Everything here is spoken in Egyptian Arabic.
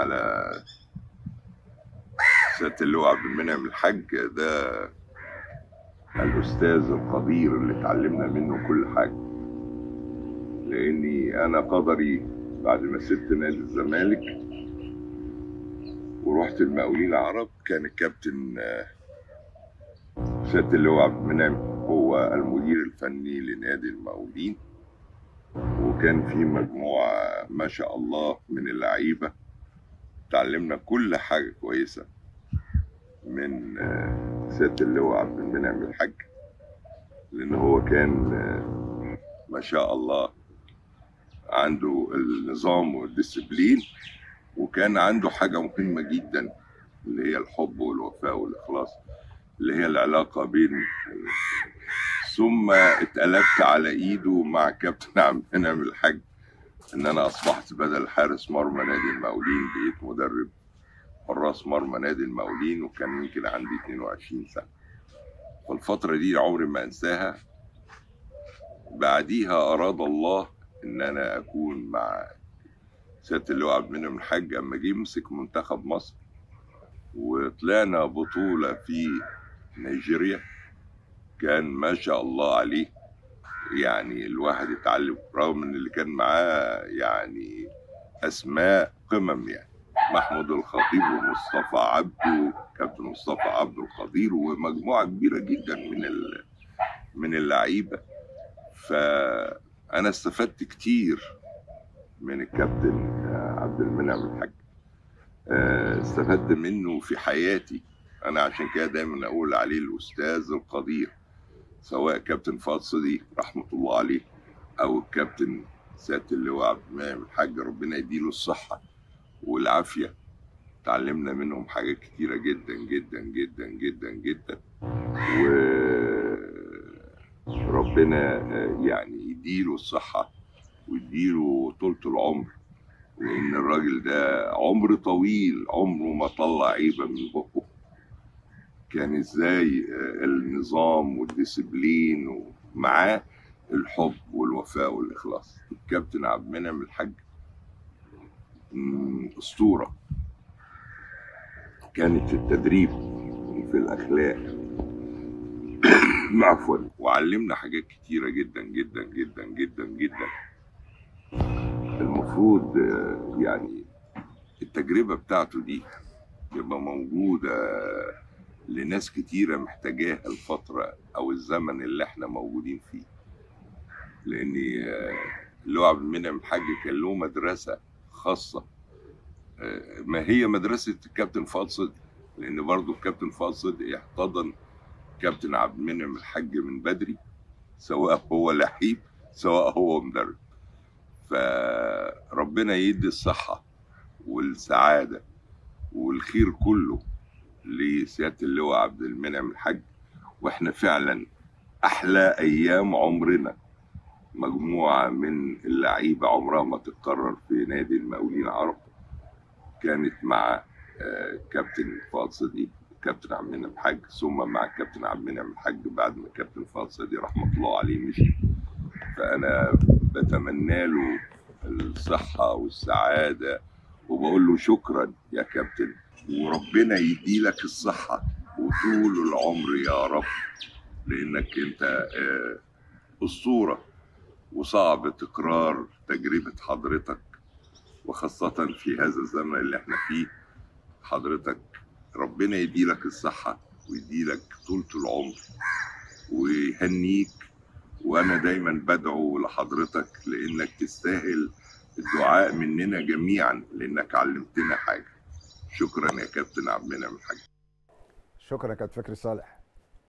على سيادة اللواء عبد المنعم الحاج ده الأستاذ القدير اللي اتعلمنا منه كل حاجة لأني أنا قدري بعد ما سبت نادي الزمالك ورحت المقاولين العرب كان الكابتن آه، سيادة اللواء عبد المنعم هو المدير الفني لنادي المقاولين وكان في مجموعة ما شاء الله من اللعيبة تعلمنا كل حاجة كويسة من آه، سيادة اللواء عبد المنعم الحاج لأن هو كان آه، ما شاء الله عنده النظام والديسبلين وكان عنده حاجة مهمة جدا اللي هي الحب والوفاء والإخلاص اللي هي العلاقة بين ثم اتقلبت على ايده مع كابتن عبد المنعم الحاج ان انا اصبحت بدل حارس مرمى نادي المقاولين بقيت مدرب حراس مرمى نادي المقاولين وكان يمكن عندي 22 سنه والفتره دي عمري ما انساها بعديها اراد الله ان انا اكون مع سياده اللواء عبد المنعم الحاج اما جه يمسك منتخب مصر وطلعنا بطوله في نيجيريا كان ما شاء الله عليه يعني الواحد يتعلم رغم ان اللي كان معاه يعني اسماء قمم يعني محمود الخطيب ومصطفى عبده كابتن مصطفى عبده الخطير ومجموعه كبيره جدا من ال... من اللعيبه فانا استفدت كتير من الكابتن عبد المنعم الحاج آه، استفدت منه في حياتي انا عشان كده دايما اقول عليه الاستاذ القدير سواء كابتن فؤاد صديق رحمه الله عليه او الكابتن سياده اللواء عبد المنعم الحاج ربنا يديله الصحه والعافيه تعلمنا منهم حاجات كتيره جدا جدا جدا جدا جدا وربنا يعني يديله الصحه ويديله طولة العمر لأن الراجل ده عمر طويل عمره ما طلع عيبة من بقه كان ازاي آه، النظام والديسبلين ومعاه الحب والوفاء والإخلاص الكابتن عبد المنعم الحاج مم، أسطورة كانت في التدريب وفي الأخلاق عفوا وعلمنا حاجات كتيرة جدا جدا جدا جدا جدا المفروض آه، يعني التجربة بتاعته دي تبقى موجودة لناس كتيرة محتاجاها الفترة أو الزمن اللي احنا موجودين فيه لأن آه، اللي هو عبد المنعم الحاج كان له مدرسة خاصة آه، ما هي مدرسة الكابتن فؤاد صدقي لأن برضه الكابتن فؤاد صدقي احتضن كابتن عبد المنعم الحاج من بدري سواء هو لعيب سواء هو مدرب فربنا يدي الصحة والسعادة والخير كله لسيادة اللواء عبد المنعم الحاج واحنا فعلا أحلى أيام عمرنا مجموعة من اللعيبة عمرها ما تتكرر في نادي المقاولين العرب كانت مع آه، كابتن فؤاد صديق كابتن عبد المنعم الحاج ثم مع كابتن عبد المنعم الحاج بعد ما كابتن فؤاد صديق رحمة الله عليه مشي فأنا بتمنى له الصحة والسعادة وبقول له شكرا يا كابتن وربنا يديلك الصحة وطول العمر يا رب لأنك أنت آه، أسطورة وصعب تكرار تجربة حضرتك وخاصة في هذا الزمن اللي احنا فيه حضرتك ربنا يديلك الصحة ويديلك طولة العمر ويهنيك وانا دايما بدعو لحضرتك لانك تستاهل الدعاء مننا جميعا لانك علمتنا حاجه شكرا يا كابتن عبد المنعم الحاج شكرا يا كابتن فكري صالح